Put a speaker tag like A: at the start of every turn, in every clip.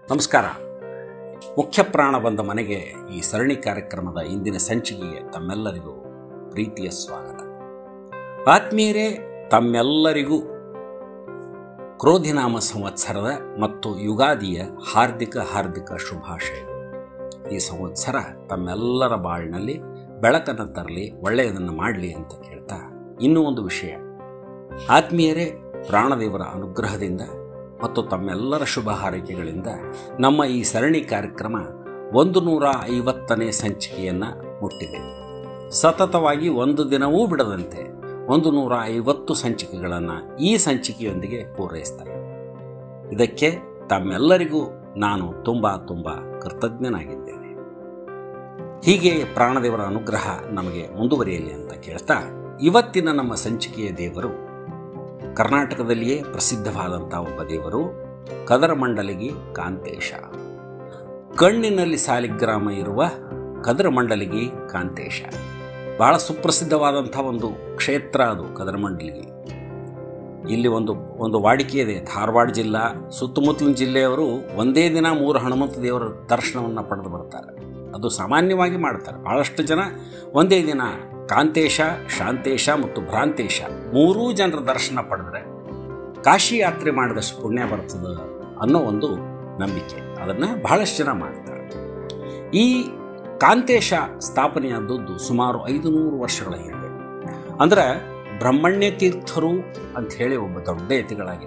A: ನಮಸ್ಕಾರ ಮುಖ್ಯ ಪ್ರಾಣ ಬಂದ ಮನೆಗೆ ಈ ಸರಣಿ ಕಾರ್ಯಕ್ರಮದ ಇಂದಿನ ಸಂಚಿಕೆಗೆ ತಮ್ಮೆಲ್ಲರಿಗೂ ಪ್ರೀತಿಯ ಸ್ವಾಗತ ಆತ್ಮೀಯರೇ ತಮ್ಮೆಲ್ಲರಿಗೂ ಕ್ರೋಧಿನಾಮ ಸಂವತ್ಸರದ ಮತ್ತು ಯುಗಾದಿಯ ಹಾರ್ದಿಕ ಹಾರ್ದಿಕ ಶುಭಾಶಯಗಳು ಈ ಸಂವತ್ಸರ ತಮ್ಮೆಲ್ಲರ ಬಾಳಿನಲ್ಲಿ ಬೆಳಕನ್ನು ತರಲಿ ಒಳ್ಳೆಯದನ್ನು ಮಾಡಲಿ ಅಂತ ಕೇಳ್ತಾ ಇನ್ನೂ ಒಂದು ವಿಷಯ ಆತ್ಮೀಯರೇ ಪ್ರಾಣದೇವರ ಅನುಗ್ರಹದಿಂದ ಮತ್ತು ತಮ್ಮೆಲ್ಲರ ಶುಭ ಹಾರೈಕೆಗಳಿಂದ ನಮ್ಮ ಈ ಸರಣಿ ಕಾರ್ಯಕ್ರಮ ಒಂದು ನೂರ ಐವತ್ತನೇ ಸಂಚಿಕೆಯನ್ನು ಮುಟ್ಟಿದೆ ಸತತವಾಗಿ ಒಂದು ದಿನವೂ ಬಿಡದಂತೆ ಒಂದು ನೂರ ಐವತ್ತು ಸಂಚಿಕೆಗಳನ್ನು ಈ ಸಂಚಿಕೆಯೊಂದಿಗೆ ಪೂರೈಸ್ತಾರೆ ಇದಕ್ಕೆ ತಮ್ಮೆಲ್ಲರಿಗೂ ನಾನು ತುಂಬ ತುಂಬ ಕೃತಜ್ಞನಾಗಿದ್ದೇನೆ ಹೀಗೆ ಪ್ರಾಣದೇವರ ಅನುಗ್ರಹ ನಮಗೆ ಮುಂದುವರಿಯಲಿ ಅಂತ ಕೇಳ್ತಾ ಇವತ್ತಿನ ನಮ್ಮ ಸಂಚಿಕೆಯ ದೇವರು ಕರ್ನಾಟಕದಲ್ಲಿಯೇ ಪ್ರಸಿದ್ಧವಾದಂಥ ಒಬ್ಬ ದೇವರು ಕದರಮಂಡಲಿಗಿ ಕಾಂತೇಶ ಕಣ್ಣಿನಲ್ಲಿ ಸಾಲಿಗ್ರಾಮ ಇರುವ ಕದರಮಂಡಲಿಗಿ ಕಾಂತೇಶ ಬಹಳ ಸುಪ್ರಸಿದ್ಧವಾದಂಥ ಒಂದು ಕ್ಷೇತ್ರ ಅದು ಕದರಮಂಡಲಿಗಿ ಇಲ್ಲಿ ಒಂದು ಒಂದು ವಾಡಿಕೆ ಇದೆ ಧಾರವಾಡ ಜಿಲ್ಲಾ ಸುತ್ತಮುತ್ತಲಿನ ಜಿಲ್ಲೆಯವರು ಒಂದೇ ದಿನ ಮೂರು ಹನುಮಂತ ದೇವರ ದರ್ಶನವನ್ನು ಪಡೆದು ಬರ್ತಾರೆ ಅದು ಸಾಮಾನ್ಯವಾಗಿ ಮಾಡ್ತಾರೆ ಭಾಳಷ್ಟು ಜನ ಒಂದೇ ದಿನ ಕಾಂತೇಶ ಶಾಂತೇಶ ಮತ್ತು ಭ್ರಾಂತೇಶ ಮೂರೂ ಜನರ ದರ್ಶನ ಪಡೆದ್ರೆ ಕಾಶಿ ಯಾತ್ರೆ ಮಾಡಿದಷ್ಟು ಪುಣ್ಯ ಬರ್ತದೆ ಅನ್ನೋ ಒಂದು ನಂಬಿಕೆ ಅದನ್ನು ಬಹಳಷ್ಟು ಜನ ಮಾಡ್ತಾರೆ ಈ ಕಾಂತೇಶ ಸ್ಥಾಪನೆಯಾದದ್ದು ಸುಮಾರು ಐದು ನೂರು ವರ್ಷಗಳ ಹಿಂದೆ ಅಂದ್ರೆ ಬ್ರಹ್ಮಣ್ಯ ತೀರ್ಥರು ಅಂತ ಹೇಳಿ ಒಬ್ಬ ದೊಡ್ಡ ಯತಿಗಳಾಗಿದ್ದರು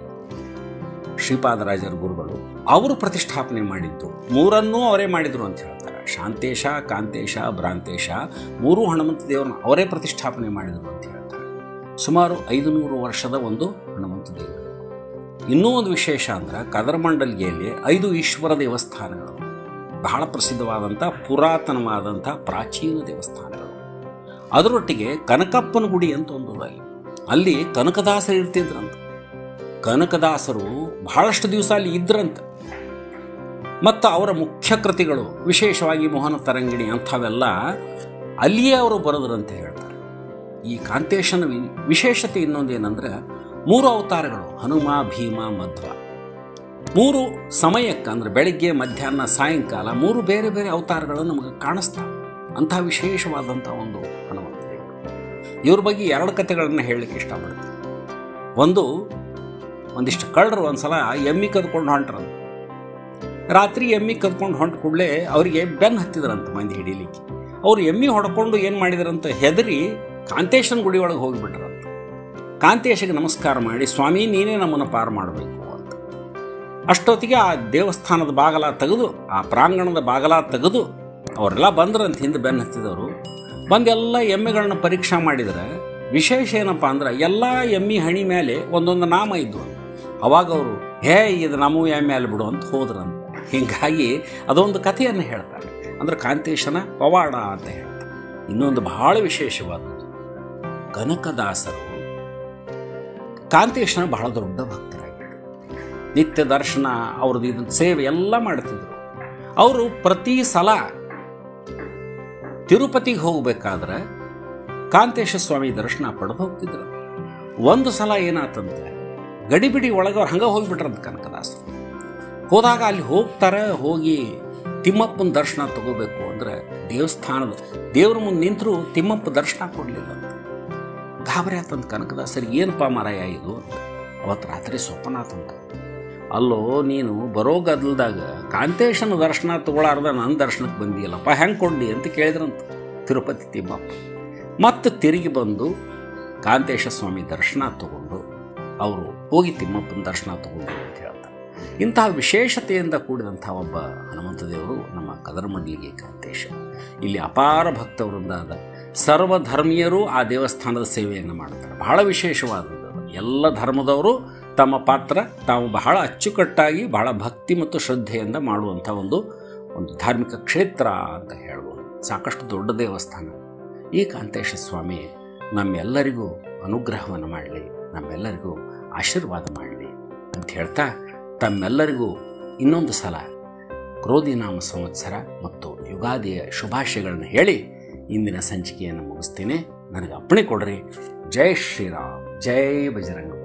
A: ಶ್ರೀಪಾದರಾಜರ ಗುರುಗಳು ಅವರು ಪ್ರತಿಷ್ಠಾಪನೆ ಮಾಡಿದ್ದು ಮೂರನ್ನೂ ಅವರೇ ಮಾಡಿದರು ಅಂತ ಹೇಳ್ತಾರೆ ಶಾಂತೇಶ ಕಾಂತೇಶ ಭ್ರಾಂತೇಶ ಮೂರು ಹನುಮಂತ ದೇವರನ್ನ ಅವರೇ ಪ್ರತಿಷ್ಠಾಪನೆ ಮಾಡಿದರು ಅಂತ ಹೇಳ್ತಾರೆ ಸುಮಾರು ಐದು ನೂರು ವರ್ಷದ ಒಂದು ಹನುಮಂತ ದೇವರು ಇನ್ನೂ ಒಂದು ವಿಶೇಷ ಅಂದ್ರೆ ಕದರಮಂಡಲಿಗೆಯಲ್ಲಿ ಐದು ಈಶ್ವರ ದೇವಸ್ಥಾನಗಳು ಬಹಳ ಪ್ರಸಿದ್ಧವಾದಂಥ ಪುರಾತನವಾದಂಥ ಪ್ರಾಚೀನ ದೇವಸ್ಥಾನಗಳು ಅದರೊಟ್ಟಿಗೆ ಕನಕಪ್ಪನ ಗುಡಿ ಅಂತ ಒಂದು ಅಲ್ಲಿ ಅಲ್ಲಿ ಕನಕದಾಸರು ಇರ್ತಿದ್ರಂತ ಕನಕದಾಸರು ಬಹಳಷ್ಟು ದಿವಸ ಅಲ್ಲಿ ಇದ್ರಂತ ಮತ್ತು ಅವರ ಮುಖ್ಯ ಕೃತಿಗಳು ವಿಶೇಷವಾಗಿ ಮೋಹನ ತರಂಗಿಣಿ ಅಂಥವೆಲ್ಲ ಅಲ್ಲಿಯೇ ಅವರು ಬರೆದ್ರಂತ ಹೇಳ್ತಾರೆ ಈ ಕಾಂತೇಶನ ವಿ- ವಿಶೇಷತೆ ಇನ್ನೊಂದೇನೆಂದ್ರೆ ಮೂರು ಅವತಾರಗಳು ಹನುಮ ಭೀಮ ಮಧ್ವ ಮೂರು ಸಮಯಕ್ಕೆ ಅಂದರೆ ಬೆಳಿಗ್ಗೆ ಮಧ್ಯಾಹ್ನ ಸಾಯಂಕಾಲ ಮೂರು ಬೇರೆ ಬೇರೆ ಅವತಾರಗಳು ನಮಗೆ ಕಾಣಿಸ್ತಾವೆ ಅಂಥ ವಿಶೇಷವಾದಂಥ ಒಂದು ಹನುಮಂತ ದೇವರು ಇವ್ರ ಬಗ್ಗೆ ಎರಡು ಕಥೆಗಳನ್ನು ಹೇಳಲಿಕ್ಕೆ ಇಷ್ಟಪಡ್ತೀನಿ ಒಂದು ಒಂದಿಷ್ಟು ಕಳ್ಳರು ಒಂದ್ಸಲ ಎಮ್ಮಿ ಕದ್ಕೊಂಡು ಹೊಂಟ್ರಂತ ರಾತ್ರಿ ಎಮ್ಮಿ ಕದ್ಕೊಂಡು ಹೊಂಟ ಕೂಡಲೇ ಅವರಿಗೆ ಬೆನ್ನು ಹತ್ತಿದ್ರಂತ ಮಂದಿ ಹಿಡೀಲಿಕ್ಕೆ ಅವ್ರು ಎಮ್ಮಿ ಹೊಡ್ಕೊಂಡು ಏನು ಮಾಡಿದ್ರಂತ ಹೆದರಿ ಕಾಂತೇಶನ ಗುಡಿ ಒಳಗೆ ಹೋಗಿಬಿಟ್ರಂತ ಕಾಂತೇಶಗೆ ನಮಸ್ಕಾರ ಮಾಡಿ ಸ್ವಾಮಿ ನೀನೇ ನಮ್ಮನ್ನು ಪಾರು ಮಾಡಬೇಕು ಅಂತ ಅಷ್ಟೊತ್ತಿಗೆ ಆ ದೇವಸ್ಥಾನದ ಬಾಗಲ ತೆಗೆದು ಆ ಪ್ರಾಂಗಣದ ಬಾಗಲ ತೆಗೆದು ಅವರೆಲ್ಲ ಬಂದ್ರಂತ ಹಿಂದೆ ಬೆನ್ನು ಹತ್ತಿದವರು ಬಂದೆಲ್ಲ ಎಮ್ಮೆಗಳನ್ನ ಪರೀಕ್ಷಾ ಮಾಡಿದರೆ ವಿಶೇಷ ಏನಪ್ಪ ಅಂದ್ರೆ ಎಲ್ಲ ಎಮ್ಮಿ ಹಣಿ ಮೇಲೆ ಒಂದೊಂದು ನಾಮ ಇದ್ವು ಅವಾಗ ಅವರು ಹೇ ಇದು ನಮ್ಮ ಎಮ್ಮೆ ಅಲ್ಲಿ ಬಿಡು ಅಂತ ಹೋದ್ರಂತ ಹೀಗಾಗಿ ಅದೊಂದು ಕಥೆಯನ್ನು ಹೇಳ್ತಾರೆ ಅಂದ್ರೆ ಕಾಂತೇಶನ ಪವಾಡ ಅಂತ ಹೇಳ್ತಾರೆ ಇನ್ನೊಂದು ಬಹಳ ವಿಶೇಷವಾದದ್ದು ಕನಕದಾಸರು ಕಾಂತೇಶನ ಬಹಳ ದೊಡ್ಡ ಭಕ್ತರಾಗಿದ್ದರು ನಿತ್ಯ ದರ್ಶನ ಅವ್ರದ್ದು ಇದನ್ನ ಸೇವೆ ಎಲ್ಲ ಮಾಡ್ತಿದ್ರು ಅವರು ಪ್ರತಿ ಸಲ ತಿರುಪತಿಗೆ ಹೋಗಬೇಕಾದ್ರೆ ಕಾಂತೇಶ ಸ್ವಾಮಿ ದರ್ಶನ ಪಡೆದು ಹೋಗ್ತಿದ್ರು ಒಂದು ಸಲ ಏನಾತಂತೆ ಗಡಿಬಿಡಿ ಒಳಗೆ ಅವ್ರು ಹಂಗೆ ಹೋಗಿಬಿಟ್ರಂತ ಕನಕದಾಸರು ಹೋದಾಗ ಅಲ್ಲಿ ಹೋಗ್ತಾರೆ ಹೋಗಿ ತಿಮ್ಮಪ್ಪನ ದರ್ಶನ ತಗೋಬೇಕು ಅಂದ್ರೆ ದೇವಸ್ಥಾನದ ದೇವ್ರ ಮುಂದೆ ನಿಂತರೂ ತಿಮ್ಮಪ್ಪ ದರ್ಶನ ಕೊಡಲಿಲ್ಲ ಅಂತ ಗಾಬರಿ ಆತಂತ ಕನಕದಾಸರಿಗೆ ಏನಪ್ಪ ಮಾರಾಯ ಇದು ಅಂತ ಅವತ್ತು ರಾತ್ರಿ ಸ್ವಪ್ನ ಆತಂತ ಅಲ್ಲೋ ನೀನು ಬರೋ ಗದಲ್ದಾಗ ಕಾಂತೇಶನ ದರ್ಶನ ತಗೊಳ್ಳಾರ್ದ ನನ್ನ ದರ್ಶನಕ್ಕೆ ಬಂದಿಯಲ್ಲಪ್ಪ ಹೆಂಗೆ ಕೊಂಡಿ ಅಂತ ಕೇಳಿದ್ರಂತ ತಿರುಪತಿ ತಿಮ್ಮಪ್ಪ ಮತ್ತೆ ತಿರುಗಿ ಬಂದು ಕಾಂತೇಶ ಸ್ವಾಮಿ ದರ್ಶನ ತಗೊಂಡು ಅವರು ಹೋಗಿ ತಿಮ್ಮಪ್ಪನ ದರ್ಶನ ತಗೊಂಡು ಅಂತ ಹೇಳ್ತಾರೆ ಇಂತಹ ವಿಶೇಷತೆಯಿಂದ ಕೂಡಿದಂಥ ಒಬ್ಬ ಹನುಮಂತ ದೇವರು ನಮ್ಮ ಕದರಮಂಡಲಿಗೆ ಕಾಂತೇಶ ಇಲ್ಲಿ ಅಪಾರ ಭಕ್ತವೃಂದಾದ ಸರ್ವ ಧರ್ಮೀಯರು ಆ ದೇವಸ್ಥಾನದ ಸೇವೆಯನ್ನು ಮಾಡ್ತಾರೆ ಬಹಳ ವಿಶೇಷವಾದದ್ದು ಅದು. ಎಲ್ಲ ಧರ್ಮದವರು ತಮ್ಮ ಪಾತ್ರ ತಾವು ಬಹಳ ಅಚ್ಚುಕಟ್ಟಾಗಿ ಬಹಳ ಭಕ್ತಿ ಮತ್ತು ಶ್ರದ್ಧೆಯಿಂದ ಮಾಡುವಂಥ ಒಂದು ಒಂದು ಧಾರ್ಮಿಕ ಕ್ಷೇತ್ರ ಅಂತ ಹೇಳ್ಬೋದು ಸಾಕಷ್ಟು ದೊಡ್ಡ ದೇವಸ್ಥಾನ ಈ ಕಾಂತೇಶ ಸ್ವಾಮಿ ನಮ್ಮೆಲ್ಲರಿಗೂ ಅನುಗ್ರಹವನ್ನು ಮಾಡಲಿ ನಮ್ಮೆಲ್ಲರಿಗೂ ಆಶೀರ್ವಾದ ಮಾಡಲಿ ಅಂತ ಹೇಳ್ತಾ ತಮ್ಮೆಲ್ಲರಿಗೂ ಇನ್ನೊಂದು ಸಲ ಕ್ರೋಧಿನಾಮ ಸಂವತ್ಸರ ಮತ್ತು ಯುಗಾದಿಯ ಶುಭಾಶಯಗಳನ್ನು ಹೇಳಿ ಇಂದಿನ ಸಂಚಿಕೆಯನ್ನು ಮುಗಿಸ್ತೇನೆ ನನಗೆ ಅಪ್ಪಣೆ ಕೊಡ್ರಿ ಜೈ ಶ್ರೀರಾಮ್ ಜೈ ಬಜರಂಗ